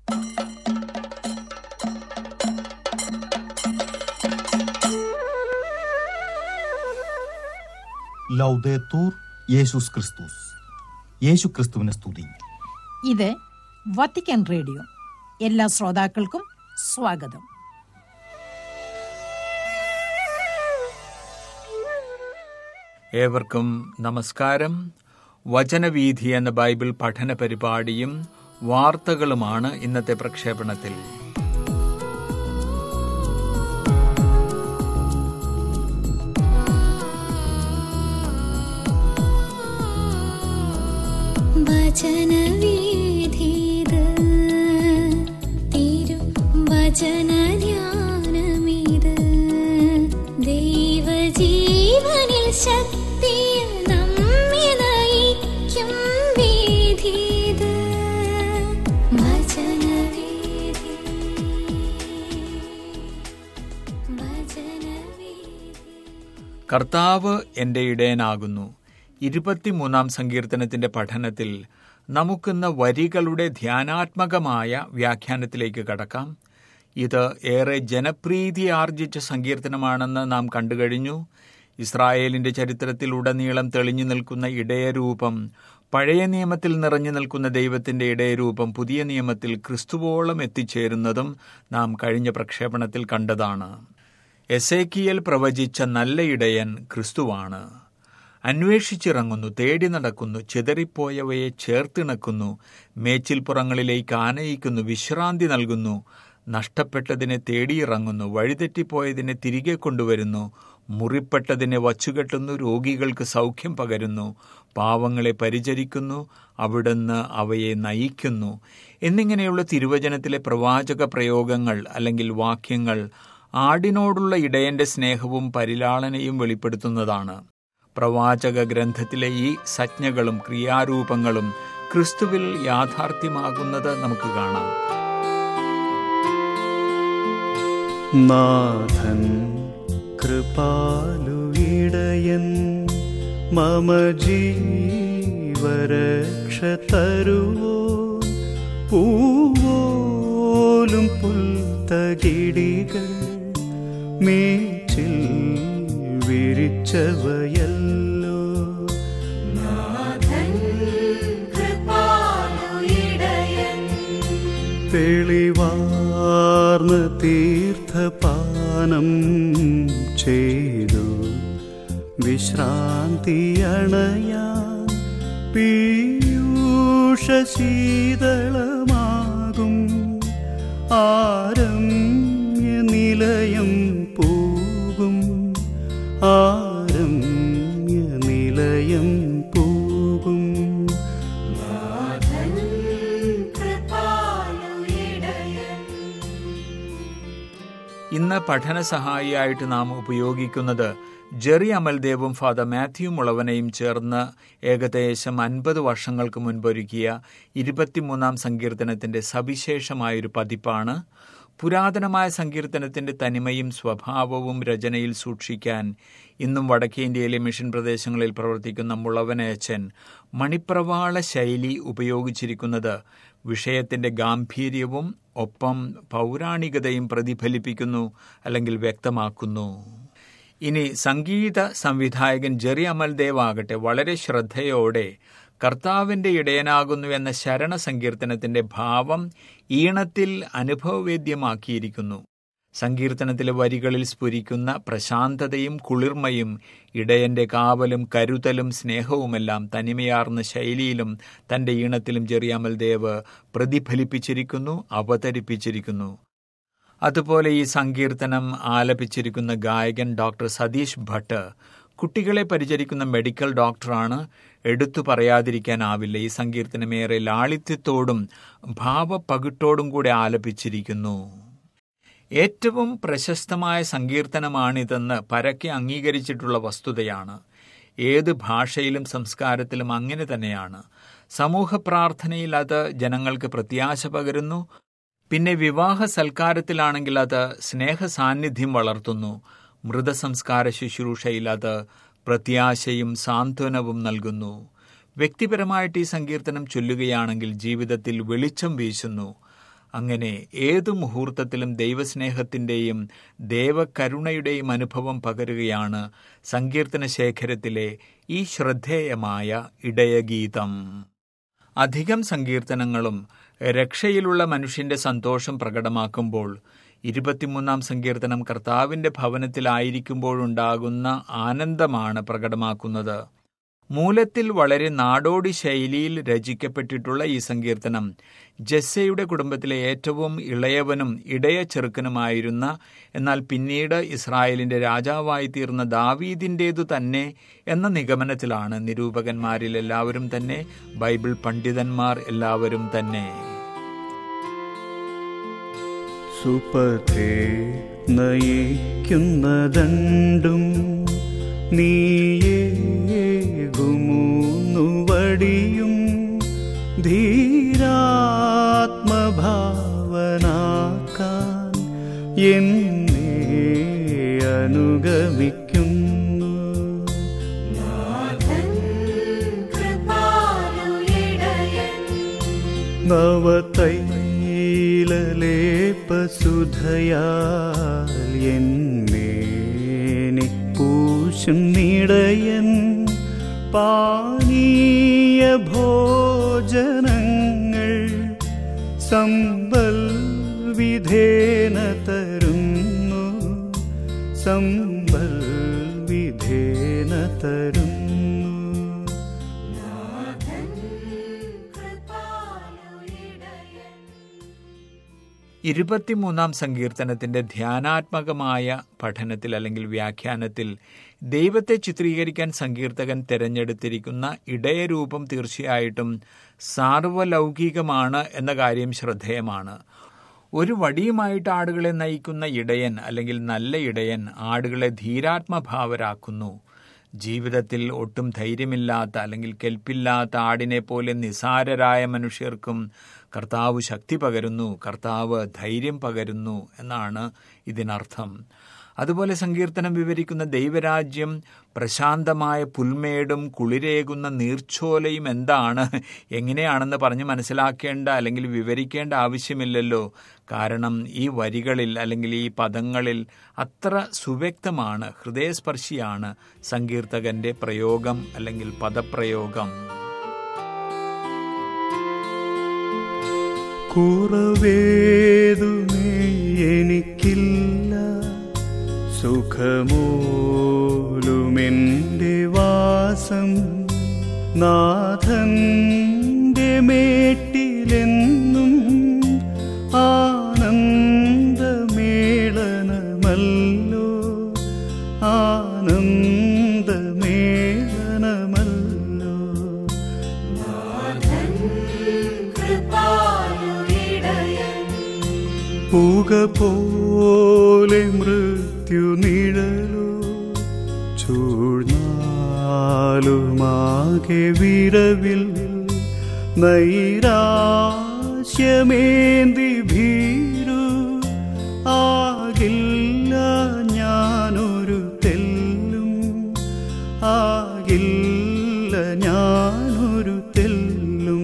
ലൗദേത്തൂർ യേശുസ് ക്രിസ്തുസ് യേശു ക്രിസ്തുവിനെ സ്തുതി ഇത് വത്തിക്കാൻ റേഡിയോ എല്ലാ ശ്രോതാക്കൾക്കും സ്വാഗതം ഏവർക്കും നമസ്കാരം വചനവീഥി എന്ന ബൈബിൾ പഠന പരിപാടിയും വാർത്തകളുമാണ് ഇന്നത്തെ പ്രക്ഷേപണത്തിൽ വചനവീഥിത് തിരു വചനധ്യാനമിത് ദൈവജീവനിൽ ശക്തിയിൽ നമ്മെ നയിക്കും വീഥിത് വചനവീഥി വചനവീഥി കർത്താവ് എൻ്റെ ഇടയനാകുന്നു ഇരുപത്തിമൂന്നാം സങ്കീർത്തനത്തിന്റെ പഠനത്തിൽ നമുക്കിന്ന് വരികളുടെ ധ്യാനാത്മകമായ വ്യാഖ്യാനത്തിലേക്ക് കടക്കാം ഇത് ഏറെ ജനപ്രീതി ആർജിച്ച സങ്കീർത്തനമാണെന്ന് നാം കണ്ടുകഴിഞ്ഞു ഇസ്രായേലിന്റെ ചരിത്രത്തിൽ ഉടനീളം തെളിഞ്ഞു നിൽക്കുന്ന ഇടയരൂപം പഴയ നിയമത്തിൽ നിറഞ്ഞു നിൽക്കുന്ന ദൈവത്തിന്റെ ഇടയരൂപം പുതിയ നിയമത്തിൽ ക്രിസ്തുവോളം എത്തിച്ചേരുന്നതും നാം കഴിഞ്ഞ പ്രക്ഷേപണത്തിൽ കണ്ടതാണ് എസേക്കിയൽ പ്രവചിച്ച നല്ല ഇടയൻ ക്രിസ്തുവാണ് അന്വേഷിച്ചിറങ്ങുന്നു തേടി നടക്കുന്നു ചിതറിപ്പോയവയെ ചേർത്തിണക്കുന്നു മേച്ചിൽപ്പുറങ്ങളിലേക്ക് ആനയിക്കുന്നു വിശ്രാന്തി നൽകുന്നു നഷ്ടപ്പെട്ടതിനെ തേടിയിറങ്ങുന്നു വഴിതെറ്റിപ്പോയതിനെ തിരികെ കൊണ്ടുവരുന്നു മുറിപ്പെട്ടതിനെ വച്ചുകെട്ടുന്നു രോഗികൾക്ക് സൗഖ്യം പകരുന്നു പാവങ്ങളെ പരിചരിക്കുന്നു അവിടുന്ന് അവയെ നയിക്കുന്നു എന്നിങ്ങനെയുള്ള തിരുവചനത്തിലെ പ്രവാചക പ്രയോഗങ്ങൾ അല്ലെങ്കിൽ വാക്യങ്ങൾ ആടിനോടുള്ള ഇടയന്റെ സ്നേഹവും പരിലാളനയും വെളിപ്പെടുത്തുന്നതാണ് പ്രവാചക ഗ്രന്ഥത്തിലെ ഈ സജ്ഞകളും ക്രിയാരൂപങ്ങളും ക്രിസ്തുവിൽ യാഥാർത്ഥ്യമാകുന്നത് നമുക്ക് കാണാം നാഥൻ കൃപാലുയിടയൻ മമ ജീവരക്ഷ തരുവോ പൂവോലും പുൽത്തകിടികൾ മേച്ചിൽ വിരിച്ചവയല്ലോ തെളിവാർന്ന തീർത്ഥപാനം ചെയ്തു വിശ്രാന്തി അണയാൻ പീയൂഷശീതളമാകും ആരമ്യ നിലയം പോകും ആരമ്യ നിലയം പോകും ഇന്ന് പഠന സഹായിയായിട്ട് നാം ഉപയോഗിക്കുന്നത് ജെറി അമൽദേവും ഫാദർ മാത്യു മുളവനെയും ചേർന്ന് ഏകദേശം അൻപത് വർഷങ്ങൾക്ക് മുൻപൊരുക്കിയ ഇരുപത്തിമൂന്നാം സങ്കീർത്തനത്തിന്റെ സവിശേഷമായൊരു പതിപ്പാണ് പുരാതനമായ സങ്കീർത്തനത്തിന്റെ തനിമയും സ്വഭാവവും രചനയിൽ സൂക്ഷിക്കാൻ ഇന്നും വടക്കേ ഇന്ത്യയിലെ മിഷൻ പ്രദേശങ്ങളിൽ പ്രവർത്തിക്കുന്ന മുളവനയച്ചൻ മണിപ്രവാള ശൈലി ഉപയോഗിച്ചിരിക്കുന്നത് വിഷയത്തിന്റെ ഗാംഭീര്യവും ഒപ്പം പൗരാണികതയും പ്രതിഫലിപ്പിക്കുന്നു അല്ലെങ്കിൽ വ്യക്തമാക്കുന്നു ഇനി സംഗീത സംവിധായകൻ ജെറി അമൽദേവ് ആകട്ടെ വളരെ ശ്രദ്ധയോടെ കർത്താവിന്റെ ഇടയനാകുന്നു എന്ന ശരണ സങ്കീർത്തനത്തിന്റെ ഭാവം ഈണത്തിൽ അനുഭവവേദ്യമാക്കിയിരിക്കുന്നു സങ്കീർത്തനത്തിലെ വരികളിൽ സ്ഫുരിക്കുന്ന പ്രശാന്തതയും കുളിർമയും ഇടയന്റെ കാവലും കരുതലും സ്നേഹവുമെല്ലാം തനിമയാർന്ന ശൈലിയിലും തന്റെ ഈണത്തിലും ചെറിയാമൽ ദേവ് പ്രതിഫലിപ്പിച്ചിരിക്കുന്നു അവതരിപ്പിച്ചിരിക്കുന്നു അതുപോലെ ഈ സങ്കീർത്തനം ആലപിച്ചിരിക്കുന്ന ഗായകൻ ഡോക്ടർ സതീഷ് ഭട്ട് കുട്ടികളെ പരിചരിക്കുന്ന മെഡിക്കൽ ഡോക്ടറാണ് എടുത്തു പറയാതിരിക്കാനാവില്ല ഈ സങ്കീർത്തനമേറെ ലാളിത്യത്തോടും ഭാവപകിട്ടോടും കൂടെ ആലപിച്ചിരിക്കുന്നു ഏറ്റവും പ്രശസ്തമായ സങ്കീർത്തനമാണിതെന്ന് പരക്കെ അംഗീകരിച്ചിട്ടുള്ള വസ്തുതയാണ് ഏത് ഭാഷയിലും സംസ്കാരത്തിലും അങ്ങനെ തന്നെയാണ് സമൂഹ പ്രാർത്ഥനയിൽ അത് ജനങ്ങൾക്ക് പ്രത്യാശ പകരുന്നു പിന്നെ വിവാഹ സൽക്കാരത്തിലാണെങ്കിൽ അത് സ്നേഹ സാന്നിധ്യം വളർത്തുന്നു മൃതസംസ്കാര ശുശ്രൂഷയിൽ അത് പ്രത്യാശയും സാന്ത്വനവും നൽകുന്നു വ്യക്തിപരമായിട്ട് ഈ സങ്കീർത്തനം ചൊല്ലുകയാണെങ്കിൽ ജീവിതത്തിൽ വെളിച്ചം വീശുന്നു അങ്ങനെ ഏതു മുഹൂർത്തത്തിലും ദൈവസ്നേഹത്തിൻ്റെയും ദേവകരുണയുടെയും അനുഭവം പകരുകയാണ് സങ്കീർത്തന ശേഖരത്തിലെ ഈ ശ്രദ്ധേയമായ ഇടയഗീതം അധികം സങ്കീർത്തനങ്ങളും രക്ഷയിലുള്ള മനുഷ്യന്റെ സന്തോഷം പ്രകടമാക്കുമ്പോൾ ഇരുപത്തിമൂന്നാം സങ്കീർത്തനം കർത്താവിന്റെ ഭവനത്തിലായിരിക്കുമ്പോഴുണ്ടാകുന്ന ആനന്ദമാണ് പ്രകടമാക്കുന്നത് മൂലത്തിൽ വളരെ നാടോടി ശൈലിയിൽ രചിക്കപ്പെട്ടിട്ടുള്ള ഈ സങ്കീർത്തനം ജസ്സയുടെ കുടുംബത്തിലെ ഏറ്റവും ഇളയവനും ഇടയ ചെറുക്കനുമായിരുന്ന എന്നാൽ പിന്നീട് ഇസ്രായേലിന്റെ രാജാവായി തീർന്ന ദാവീദിൻ്റേതു തന്നെ എന്ന നിഗമനത്തിലാണ് നിരൂപകന്മാരിൽ എല്ലാവരും തന്നെ ബൈബിൾ പണ്ഡിതന്മാർ എല്ലാവരും തന്നെ സുപഥേ നയിക്കുന്നതണ്ടും നീയേകുമൂന്നു വടിയും ധീരാത്മഭാവനാക്കാൻ എന്നെ അനുഗമിക്കുന്നു നവതൈലലേപസുധയാൽ എന്നേനി പൂശും നിടയൻ പാനീയ ഭോജനങ്ങൾ സമ്പൽ വിധേന തരുന്നു സമ്പൽ വിധേന തരുന്നു ഇരുപത്തിമൂന്നാം സങ്കീർത്തനത്തിന്റെ ധ്യാനാത്മകമായ പഠനത്തിൽ അല്ലെങ്കിൽ വ്യാഖ്യാനത്തിൽ ദൈവത്തെ ചിത്രീകരിക്കാൻ സങ്കീർത്തകൻ തിരഞ്ഞെടുത്തിരിക്കുന്ന ഇടയരൂപം തീർച്ചയായിട്ടും സാർവലൗകികമാണ് എന്ന കാര്യം ശ്രദ്ധേയമാണ് ഒരു വടിയുമായിട്ട് ആടുകളെ നയിക്കുന്ന ഇടയൻ അല്ലെങ്കിൽ നല്ല ഇടയൻ ആടുകളെ ധീരാത്മഭാവരാക്കുന്നു ജീവിതത്തിൽ ഒട്ടും ധൈര്യമില്ലാത്ത അല്ലെങ്കിൽ കെൽപ്പില്ലാത്ത ആടിനെ പോലെ നിസാരരായ മനുഷ്യർക്കും കർത്താവ് ശക്തി പകരുന്നു കർത്താവ് ധൈര്യം പകരുന്നു എന്നാണ് ഇതിനർത്ഥം അതുപോലെ സങ്കീർത്തനം വിവരിക്കുന്ന ദൈവരാജ്യം പ്രശാന്തമായ പുൽമേടും കുളിരേകുന്ന നീർച്ചോലയും എന്താണ് എങ്ങനെയാണെന്ന് പറഞ്ഞ് മനസ്സിലാക്കേണ്ട അല്ലെങ്കിൽ വിവരിക്കേണ്ട ആവശ്യമില്ലല്ലോ കാരണം ഈ വരികളിൽ അല്ലെങ്കിൽ ഈ പദങ്ങളിൽ അത്ര സുവ്യക്തമാണ് ഹൃദയസ്പർശിയാണ് സങ്കീർത്തകന്റെ പ്രയോഗം അല്ലെങ്കിൽ പദപ്രയോഗം കുറവേതുമേ എനിക്കില്ല സുഖമൂലുമെൻ്റെ വാസം നാഥന്റെ മേട്ടിലെന്നും ആനന്ദമേളനമല്ലോ ആനന്ദമേളനമല്ലോ പുക പോലെ മൃത്യു നിഴലോ ചൂഴ്ന്നാലുമാകെ വിരവിൽ നൈരാശ്യമേന്തി ഭീരു ആകില്ല ഞാനൊരു തെല്ലും ആകില്ല ഞാനൊരു തെല്ലും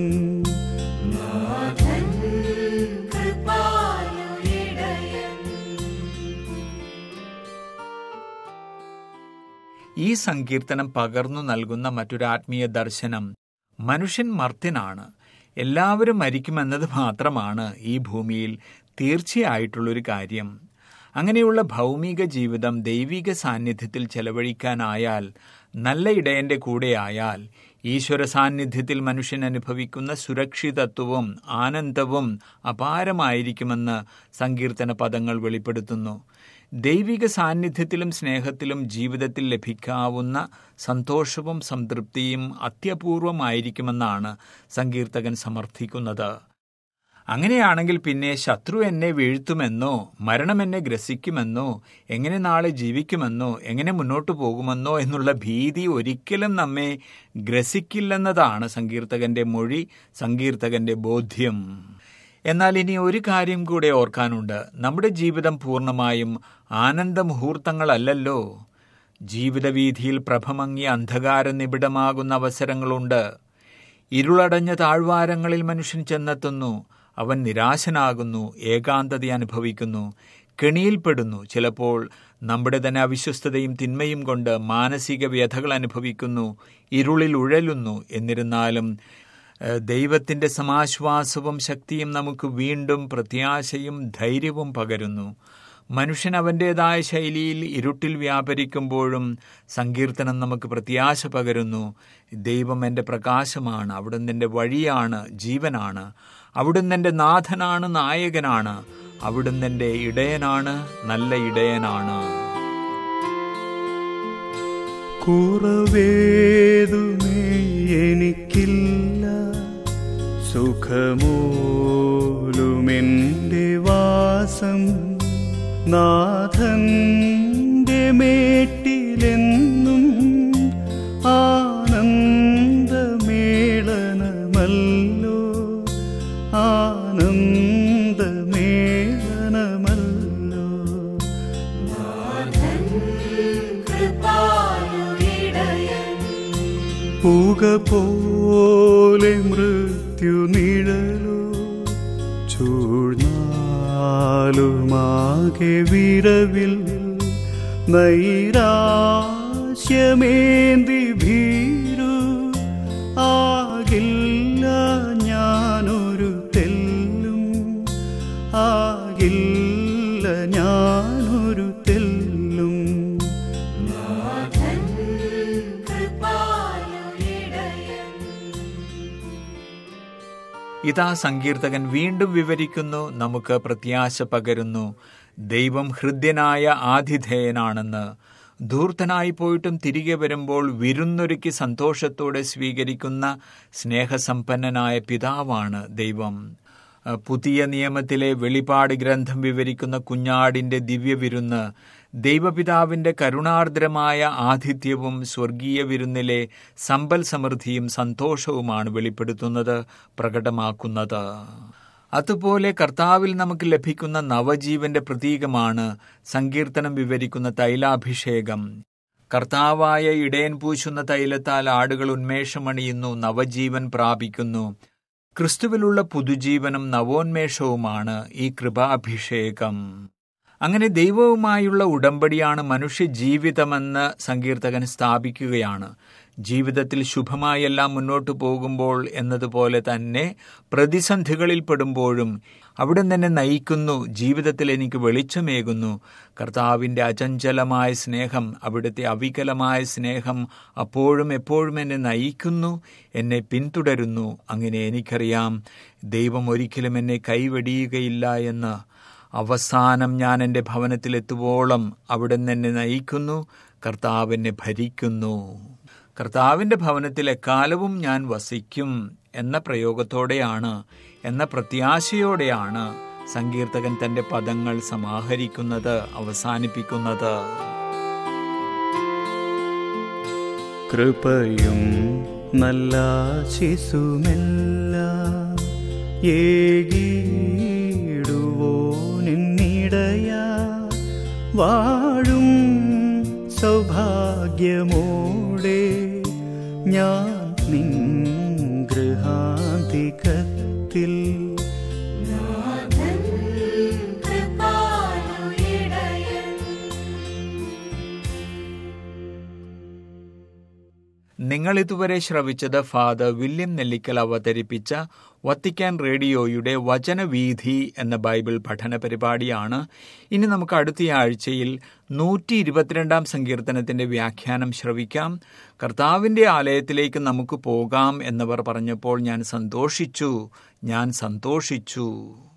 ഈ സങ്കീർത്തനം പകർന്നു നൽകുന്ന മറ്റൊരു ആത്മീയ ദർശനം മനുഷ്യൻ മർത്യനാണ് എല്ലാവരും മരിക്കുമെന്നത് മാത്രമാണ് ഈ ഭൂമിയിൽ തീർച്ചയായിട്ടുള്ളൊരു കാര്യം അങ്ങനെയുള്ള ഭൗമിക ജീവിതം ദൈവിക സാന്നിധ്യത്തിൽ ചെലവഴിക്കാനായാൽ നല്ല ഇടയന്റെ കൂടെയായാൽ ഈശ്വര സാന്നിധ്യത്തിൽ മനുഷ്യൻ അനുഭവിക്കുന്ന സുരക്ഷിതത്വവും ആനന്ദവും അപാരമായിരിക്കുമെന്ന് സങ്കീർത്തന പദങ്ങൾ വെളിപ്പെടുത്തുന്നു ദൈവിക സാന്നിധ്യത്തിലും സ്നേഹത്തിലും ജീവിതത്തിൽ ലഭിക്കാവുന്ന സന്തോഷവും സംതൃപ്തിയും അത്യപൂർവമായിരിക്കുമെന്നാണ് സങ്കീർത്തകൻ സമർത്ഥിക്കുന്നത് അങ്ങനെയാണെങ്കിൽ പിന്നെ ശത്രു എന്നെ വീഴ്ത്തുമെന്നോ മരണം എന്നെ ഗ്രസിക്കുമെന്നോ എങ്ങനെ നാളെ ജീവിക്കുമെന്നോ എങ്ങനെ മുന്നോട്ടു പോകുമെന്നോ എന്നുള്ള ഭീതി ഒരിക്കലും നമ്മെ ഗ്രസിക്കില്ലെന്നതാണ് സങ്കീർത്തകന്റെ മൊഴി സങ്കീർത്തകന്റെ ബോധ്യം എന്നാൽ ഇനി ഒരു കാര്യം കൂടെ ഓർക്കാനുണ്ട് നമ്മുടെ ജീവിതം പൂർണ്ണമായും ആനന്ദ മുഹൂർത്തങ്ങളല്ലല്ലോ ജീവിതവീഥിയിൽ പ്രഭമങ്ങിയ അന്ധകാര നിബിഡമാകുന്ന അവസരങ്ങളുണ്ട് ഇരുളടഞ്ഞ താഴ്വാരങ്ങളിൽ മനുഷ്യൻ ചെന്നെത്തുന്നു അവൻ നിരാശനാകുന്നു ഏകാന്തത അനുഭവിക്കുന്നു കെണിയിൽപ്പെടുന്നു ചിലപ്പോൾ നമ്മുടെ തന്നെ അവിശ്വസ്തതയും തിന്മയും കൊണ്ട് മാനസിക വ്യഥകൾ അനുഭവിക്കുന്നു ഇരുളിൽ ഉഴലുന്നു എന്നിരുന്നാലും ഏഹ്, ദൈവത്തിൻ്റെ സമാശ്വാസവും ശക്തിയും നമുക്ക് വീണ്ടും പ്രത്യാശയും ധൈര്യവും പകരുന്നു മനുഷ്യൻ അവൻ്റേതായ ശൈലിയിൽ ഇരുട്ടിൽ വ്യാപരിക്കുമ്പോഴും സങ്കീർത്തനം നമുക്ക് പ്രത്യാശ പകരുന്നു ദൈവം എൻ്റെ പ്രകാശമാണ് അവിടുന്ന് എൻ്റെ വഴിയാണ് ജീവനാണ് അവിടുന്ന് എൻ്റെ നാഥനാണ് നായകനാണ് അവിടുന്ന് എൻ്റെ ഇടയനാണ് നല്ല ഇടയനാണ് കുറവേതുമേ എനിക്കില്ല സുഖമൂലുമെൻ്റെ വാസം നാഥന്റെ മേട്ടിലെന്നും ആനന്ദമേളനമല്ലോ ആനന്ദമേളനമല്ലോ പുക പോലെ മൃത്യു നിഴലോ ചൂഴ്ന്നാലുമാകെ വിരവിൽ നൈരാശ്യമേന്തി ഭീരു ആകില്ല ഞാനൊരു തെല്ലും ആകില്ല ഞാനൊരു തെല്ലും ഇതാ സങ്കീർത്തകൻ വീണ്ടും വിവരിക്കുന്നു നമുക്ക് പ്രത്യാശ പകരുന്നു ദൈവം ഹൃദ്യനായ ആതിഥേയനാണെന്ന് ധൂർത്തനായി പോയിട്ടും തിരികെ വരുമ്പോൾ വിരുന്നൊരുക്കി സന്തോഷത്തോടെ സ്വീകരിക്കുന്ന സ്നേഹസമ്പന്നനായ പിതാവാണ് ദൈവം അഹ് പുതിയ നിയമത്തിലെ വെളിപാട് ഗ്രന്ഥം വിവരിക്കുന്ന കുഞ്ഞാടിന്റെ ദിവ്യവിരുന്ന് ദൈവപിതാവിന്റെ കരുണാർദ്രമായ ആതിഥ്യവും സ്വർഗീയ വിരുന്നിലെ സമ്പൽ സമൃദ്ധിയും സന്തോഷവുമാണ് വെളിപ്പെടുത്തുന്നത് പ്രകടമാക്കുന്നത് അതുപോലെ കർത്താവിൽ നമുക്ക് ലഭിക്കുന്ന നവജീവന്റെ പ്രതീകമാണ് സങ്കീർത്തനം വിവരിക്കുന്ന തൈലാഭിഷേകം കർത്താവായ ഇടയൻ പൂശുന്ന തൈലത്താൽ ആടുകൾ ഉന്മേഷമണിയുന്നു നവജീവൻ പ്രാപിക്കുന്നു ക്രിസ്തുവിലുള്ള പുതുജീവനും നവോന്മേഷവുമാണ് ഈ കൃപാഭിഷേകം അങ്ങനെ ദൈവവുമായുള്ള ഉടമ്പടിയാണ് മനുഷ്യ ജീവിതമെന്ന് സങ്കീർത്തകൻ സ്ഥാപിക്കുകയാണ് ജീവിതത്തിൽ ശുഭമായെല്ലാം മുന്നോട്ടു പോകുമ്പോൾ എന്നതുപോലെ തന്നെ പ്രതിസന്ധികളിൽ പെടുമ്പോഴും അവിടെ തന്നെ നയിക്കുന്നു ജീവിതത്തിൽ എനിക്ക് വെളിച്ചമേകുന്നു കർത്താവിൻ്റെ അചഞ്ചലമായ സ്നേഹം അവിടുത്തെ അവികലമായ സ്നേഹം അപ്പോഴും എപ്പോഴും എന്നെ നയിക്കുന്നു എന്നെ പിന്തുടരുന്നു അങ്ങനെ എനിക്കറിയാം ദൈവം ഒരിക്കലും എന്നെ കൈവെടിയുകയില്ല എന്ന് അവസാനം ഞാൻ എൻ്റെ ഭവനത്തിലെത്തുവോളം അവിടുന്ന് എന്നെ നയിക്കുന്നു കർത്താവ് എന്നെ ഭരിക്കുന്നു കർത്താവിൻ്റെ ഭവനത്തിൽ എക്കാലവും ഞാൻ വസിക്കും എന്ന പ്രയോഗത്തോടെയാണ് എന്ന പ്രത്യാശയോടെയാണ് സങ്കീർത്തകൻ തന്റെ പദങ്ങൾ സമാഹരിക്കുന്നത് അവസാനിപ്പിക്കുന്നത് കൃപയും നല്ല ശിശുമെല്ല ഏകീടുവോ നിന്നിടയ വാഴും സൗഭാഗ്യമോടെ ഞാൻ നിൻ ഗൃഹാന്തികത്തിൽ നിങ്ങൾ ഇതുവരെ ശ്രവിച്ചത് ഫാദർ വില്യം നെല്ലിക്കൽ അവതരിപ്പിച്ച വത്തിക്കാൻ റേഡിയോയുടെ വചനവീഥി എന്ന ബൈബിൾ പഠന പരിപാടിയാണ് ഇനി നമുക്ക് അടുത്ത ആഴ്ചയിൽ നൂറ്റി ഇരുപത്തിരണ്ടാം സങ്കീർത്തനത്തിന്റെ വ്യാഖ്യാനം ശ്രവിക്കാം കർത്താവിന്റെ ആലയത്തിലേക്ക് നമുക്ക് പോകാം എന്നവർ പറഞ്ഞപ്പോൾ ഞാൻ സന്തോഷിച്ചു ഞാൻ സന്തോഷിച്ചു